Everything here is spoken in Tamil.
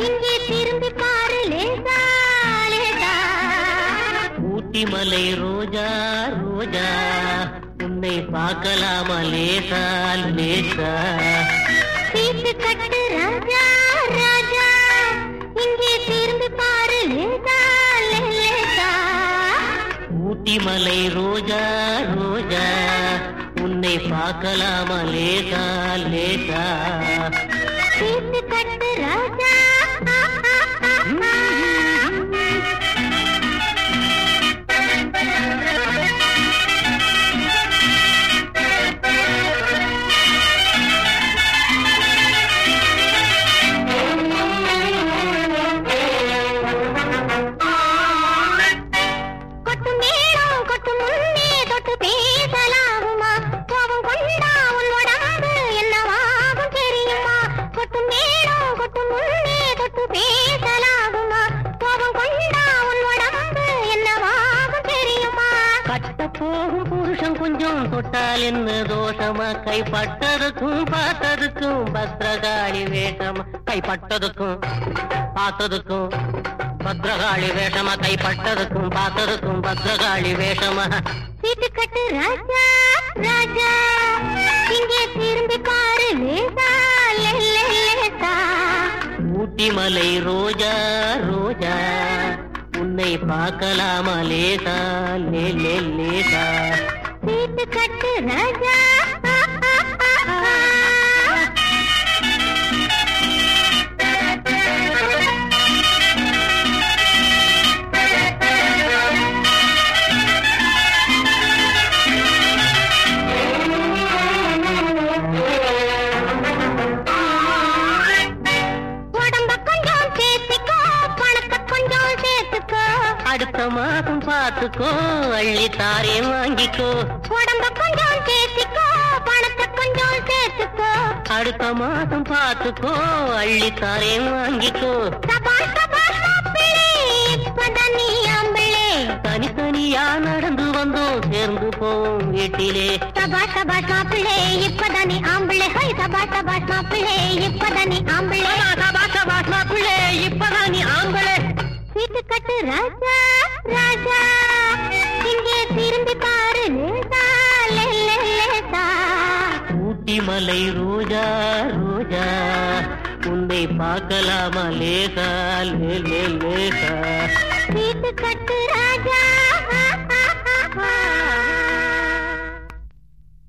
இங்கே திரும்பி பாரு லேசா லேசா ஊட்டி மலை ரோஜா ரோஜா உன்னை பார்க்கலாமா லேசா லேசா சீட்டு கட்டு ராஜா ராஜா இங்கே திரும்பி பாரு லேசா லேசா ஊட்டி மலை ரோஜா ரோஜா உன்னை பார்க்கலாமா லேசா லேசா சீட்டு கட்டு ராஜா கொட்டு மேளம் கொட்டு முன்னே தொட்டு பேசலாகுமா கோபம் கொண்டா உன் உடம்பு என்னவாகும் தெரியுமா கொட்டு மேளம் கொட்டு முன்னே தொட்டு பேசலாகுமா கோபம் கொண்டா உன் உடம்பு என்னவாகும் தெரியுமா கட்ட போகும் புருஷன் கொஞ்சம் தொட்டால் என்ன தோஷமா கைப்பட்டதுக்கும் பார்த்ததுக்கும் பத்ரகாளி வேஷமா கைப்பட்டதுக்கும் பார்த்ததுக்கும் பத்ரகாளி வேஷமா கைப்பட்டதுக்கும் பார்த்ததுக்கும் பத்ரகாளி வேஷமா சீட்டு கட்டு ராஜா ராஜா இங்கே திரும்பி பாரு லேசா லே, லே, லேசா ஊட்டி மலை ரோஜா ரோஜா உன்னை பார்க்கலாமா லேசா லே லே லேசா சீட்டு கட்டு ராஜா உடம்ப கொஞ்சம் சேர்த்துக்கோ பணத்தை கொஞ்சம் சேர்த்துக்கோ அடுத்த மாதம் பார்த்துக்கோ அள்ளி தாரேன் வாங்கிக்கோ உடம்ப கொஞ்சம் சேர்த்துக்கோ பணத்தை கொஞ்சம் சேர்த்துக்கோ அடுத்த மாதம் பார்த்துக்கோ அள்ளி தாரேன் வாங்கிக்கோ சபாஷ் சபாஷ் மாப்பிள்ளை இப்பதான் நீ ஆம்பிள்ளை தனித்தனியா நடந்து வந்தோம் சேர்ந்து போவோம் வீட்டிலே சபாஷ் சபாஷ் மாப்பிள்ளை இப்பதான் நீ ஆம்பிள்ளை ஹை சபாஷ் சபாஷ் மாப்பிள்ளை இப்பதான் நீ ஆம்பிள்ளை சபாஷ் சபாஷ் மாப்பிள்ளை இப்பதான் நீ ஆம்பளை வீட்டு கட்டு ராஜா ராஜா இங்கே திரும்பி பாரு லேசா லே, லே, லேசா ஊட்டி மலை ரோஜா ரோஜா உன்னை பார்க்கலாமா லேசா லே லே லேசா வீட்டு கட்டு